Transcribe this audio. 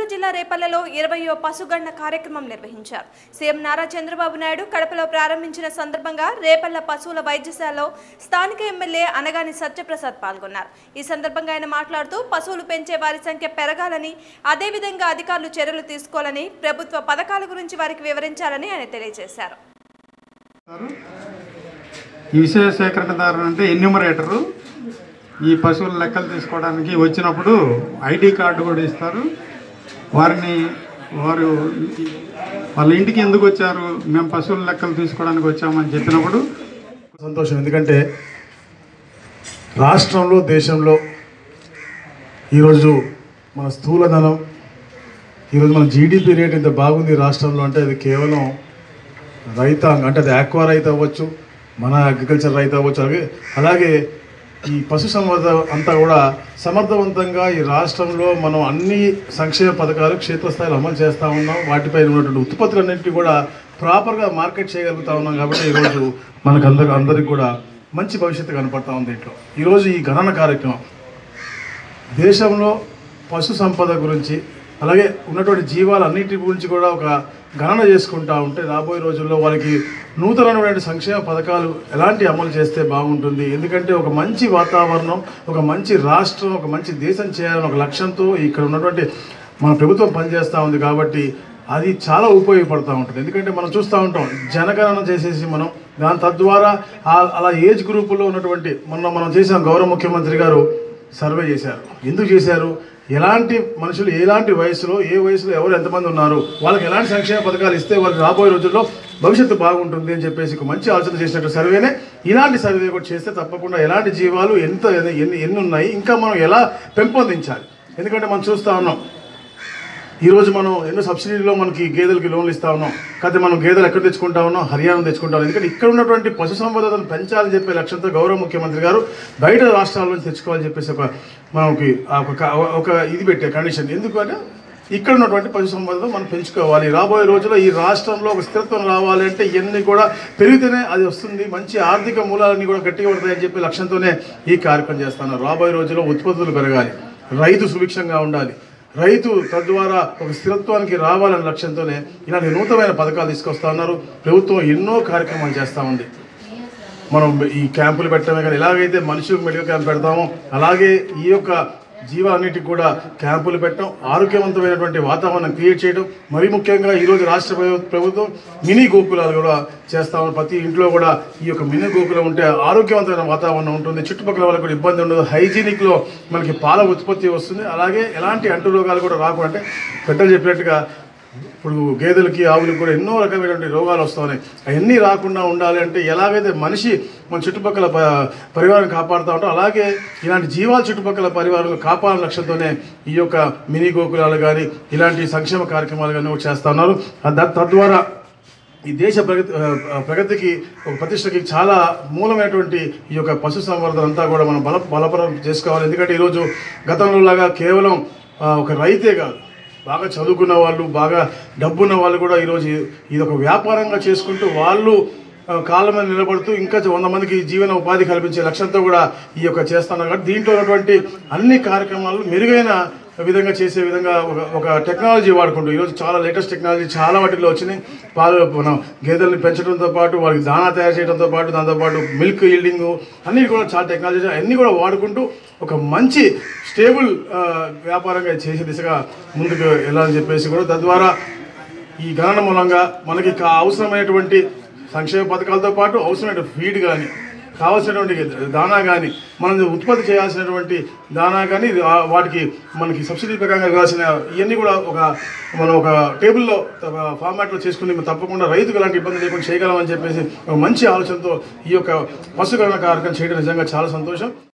జిల్లా రేపల్లలో ఇరవయో పశుగణన కార్యక్రమం నిర్వహించారు సీఎం నారా చంద్రబాబు నాయుడు కడపలో ప్రారంభించిన సందర్భంగా రేపల్ల పశువుల వైద్యశాలలో స్థానిక ఎమ్మెల్యే అనగాని సత్యప్రసాద్ పాల్గొన్నారు ఈ సందర్భంగా ఆయన మాట్లాడుతూ పశువులు పెంచే వారి సంఖ్య పెరగాలని అదేవిధంగా అధికారులు చర్యలు తీసుకోవాలని ప్రభుత్వ పథకాల గురించి వారికి వివరించాలని ఆయన తెలియజేశారు ఈ విషయ సేకరణదారు అంటే ఎన్యూమరేటరు ఈ పశువుల లెక్కలు తీసుకోవడానికి వచ్చినప్పుడు ఐడి కార్డు కూడా ఇస్తారు వారిని వారు వాళ్ళ ఇంటికి ఎందుకు వచ్చారు మేము పశువుల లెక్కలు తీసుకోవడానికి వచ్చామని చెప్పినప్పుడు సంతోషం ఎందుకంటే రాష్ట్రంలో దేశంలో ఈరోజు మన స్థూలధనం ఈరోజు మన జీడిపి రేట్ ఇంత బాగుంది రాష్ట్రంలో అంటే అది కేవలం రైతాంగం అంటే అది ఆక్వా రైతు అవ్వచ్చు మన అగ్రికల్చర్ రైతు అవ్వచ్చు అలాగే అలాగే ఈ పశు సంవర్ధ అంతా కూడా సమర్థవంతంగా ఈ రాష్ట్రంలో మనం అన్ని సంక్షేమ పథకాలు క్షేత్రస్థాయిలో అమలు చేస్తూ ఉన్నాం వాటిపై ఉన్నటువంటి ఉత్పత్తులన్నింటినీ కూడా ప్రాపర్గా మార్కెట్ చేయగలుగుతా ఉన్నాం కాబట్టి ఈరోజు మనకు అందరికి అందరికి కూడా మంచి భవిష్యత్తు కనపడతా ఉంది దీంట్లో ఈరోజు ఈ గణన కార్యక్రమం దేశంలో పశు సంపద గురించి అలాగే ఉన్నటువంటి జీవాలన్నిటి గురించి కూడా ఒక గణన చేసుకుంటా ఉంటే రాబోయే రోజుల్లో వాళ్ళకి నూతనమైనటువంటి సంక్షేమ పథకాలు ఎలాంటి అమలు చేస్తే బాగుంటుంది ఎందుకంటే ఒక మంచి వాతావరణం ఒక మంచి రాష్ట్రం ఒక మంచి దేశం చేయాలని ఒక లక్ష్యంతో ఇక్కడ ఉన్నటువంటి మన ప్రభుత్వం పనిచేస్తూ ఉంది కాబట్టి అది చాలా ఉపయోగపడుతూ ఉంటుంది ఎందుకంటే మనం చూస్తూ ఉంటాం జనగణన చేసేసి మనం దాని తద్వారా ఆ- అలా ఏజ్ గ్రూపులో ఉన్నటువంటి మొన్న మనం చేసాం గౌరవ ముఖ్యమంత్రి గారు సర్వే చేశారు ఎందుకు చేశారు ఎలాంటి మనుషులు ఎలాంటి వయసులో ఏ వయసులో ఎవరు ఎంతమంది ఉన్నారు వాళ్ళకి ఎలాంటి సంక్షేమ పథకాలు ఇస్తే వాళ్ళకి రాబోయే రోజుల్లో భవిష్యత్తు బాగుంటుంది అని చెప్పేసి ఒక మంచి ఆలోచన చేసినట్టు సర్వేనే ఇలాంటి సర్వే కూడా చేస్తే తప్పకుండా ఎలాంటి జీవాలు ఎంత ఎన్ని ఎన్ని ఉన్నాయి ఇంకా మనం ఎలా పెంపొందించాలి ఎందుకంటే మనం చూస్తూ ఉన్నాం ఈరోజు మనం ఎన్నో సబ్సిడీలో మనకి గేదెలకి లోన్లు ఇస్తా ఉన్నాం కాకపోతే మనం గేదెలు ఎక్కడ తెచ్చుకుంటా ఉన్నాం హర్యానా తెచ్చుకుంటా ఉన్నాం ఎందుకంటే ఇక్కడ ఉన్నటువంటి పశు సంపదను పెంచాలని చెప్పే లక్ష్యంతో గౌరవ ముఖ్యమంత్రి గారు బయట రాష్ట్రాల నుంచి తెచ్చుకోవాలని చెప్పేసి ఒక మనకి ఆ ఒక ఒక ఇది పెట్టే కండిషన్ ఎందుకు అంటే ఇక్కడ ఉన్నటువంటి పశు సంపదను మనం పెంచుకోవాలి రాబోయే రోజుల్లో ఈ రాష్ట్రంలో ఒక స్థిరత్వం రావాలి అంటే ఇవన్నీ కూడా పెరిగితేనే అది వస్తుంది మంచి ఆర్థిక మూలాలన్నీ కూడా గట్టిగా పడతాయని చెప్పి లక్ష్యంతోనే ఈ కార్యక్రమం చేస్తున్నారు రాబోయే రోజుల్లో ఉత్పత్తులు పెరగాలి రైతు సుభిక్షంగా ఉండాలి రైతు తద్వారా ఒక స్థిరత్వానికి రావాలనే లక్ష్యంతోనే ఇలాంటి నూతనమైన పథకాలు తీసుకొస్తా ఉన్నారు ప్రభుత్వం ఎన్నో కార్యక్రమాలు చేస్తూ ఉంది మనం ఈ క్యాంపులు పెట్టడమే కానీ ఎలాగైతే మనుషులకు మెడికల్ క్యాంప్ పెడతామో అలాగే ఈ యొక్క జీవాలన్నిటికి కూడా క్యాంపులు పెట్టడం ఆరోగ్యవంతమైనటువంటి వాతావరణం క్రియేట్ చేయడం మరీ ముఖ్యంగా ఈరోజు రాష్ట్ర ప్రభు- ప్రభుత్వం మినీ గోకులాలు కూడా చేస్తా ఉన్నారు ప్రతి ఇంట్లో కూడా ఈ యొక్క మినీ గోకులం ఉంటే ఆరోగ్యవంతమైన వాతావరణం ఉంటుంది చుట్టుపక్కల వాళ్ళకి కూడా ఇబ్బంది ఉండదు హైజీనిక్లో మనకి పాల ఉత్పత్తి వస్తుంది అలాగే ఎలాంటి అంటు రోగాలు కూడా రాకుండా అంటే పెద్దలు చెప్పినట్టుగా ఇప్పుడు గేదెలకి ఆవులకి కూడా ఎన్నో రకమైనటువంటి రోగాలు వస్తున్నాయి అవన్నీ రాకుండా ఉండాలి అంటే ఎలాగైతే మనిషి మన చుట్టుపక్కల ప పరివారం కాపాడుతూ ఉంటాం అలాగే ఇలాంటి జీవాల చుట్టుపక్కల పరివారం కాపాడాల లక్ష్యంతోనే ఈ యొక్క మినీ గోకులాలు కానీ ఇలాంటి సంక్షేమ కార్యక్రమాలు కానీ కూడా చేస్తూ ఉన్నారు ద- తద్వారా ఈ దేశ ప్రగతి ఆ, ప్రగతికి ఒక ప్రతిష్టకి చాలా మూలమైనటువంటి ఈ యొక్క పశు సంవర్ధన అంతా కూడా మనం బల బలపరం చేసుకోవాలి ఎందుకంటే ఈరోజు గతంలో లాగా కేవలం ఆ, ఒక రైతే కాదు బాగా చదువుకున్న వాళ్ళు బాగా డబ్బున్న వాళ్ళు కూడా ఈరోజు ఇది ఒక వ్యాపారంగా చేసుకుంటూ వాళ్ళు ఆ, కాళ్ళ మీద నిలబడుతూ ఇంకా వంద మందికి జీవన ఉపాధి కల్పించే లక్ష్యంతో కూడా ఈ యొక్క చేస్తున్నారు కాబట్టి దీంట్లో ఉన్నటువంటి అన్ని కార్యక్రమాలు మెరుగైన విధంగా చేసే విధంగా ఒక ఒక టెక్నాలజీ వాడుకుంటూ ఈరోజు చాలా లేటెస్ట్ టెక్నాలజీ చాలా వాటిలో వచ్చినాయి పాలు మనం గేదెల్ని పెంచడంతో పాటు వాళ్ళకి దానా తయారు చేయడంతో పాటు దాంతోపాటు మిల్క్ ఈల్డింగ్ అన్నీ కూడా చాలా టెక్నాలజీ అన్నీ కూడా వాడుకుంటూ ఒక మంచి స్టేబుల్ ఆ, వ్యాపారంగా చేసే దిశగా ముందుకు వెళ్ళాలని చెప్పేసి కూడా తద్వారా ఈ గణన మూలంగా మనకి కా- అవసరమైనటువంటి సంక్షేమ పథకాలతో పాటు అవసరమైన ఫీడ్ కానీ కావాల్సినటువంటి దానా కానీ మనం ఉత్పత్తి చేయాల్సినటువంటి దానా కానీ ఆ- వాటికి మనకి సబ్సిడీ ప్రకారంగా ఇవ్వాల్సిన ఇవన్నీ కూడా ఒక మనం ఒక టేబుల్లో ఫార్మాట్లో చేసుకుని మనం తప్పకుండా రైతుకు ఎలాంటి ఇబ్బంది లేకుండా చేయగలమని చెప్పేసి ఒక మంచి ఆలోచనతో ఈ యొక్క పశుగణన కార్యక్రమం చేయడం నిజంగా చాలా సంతోషం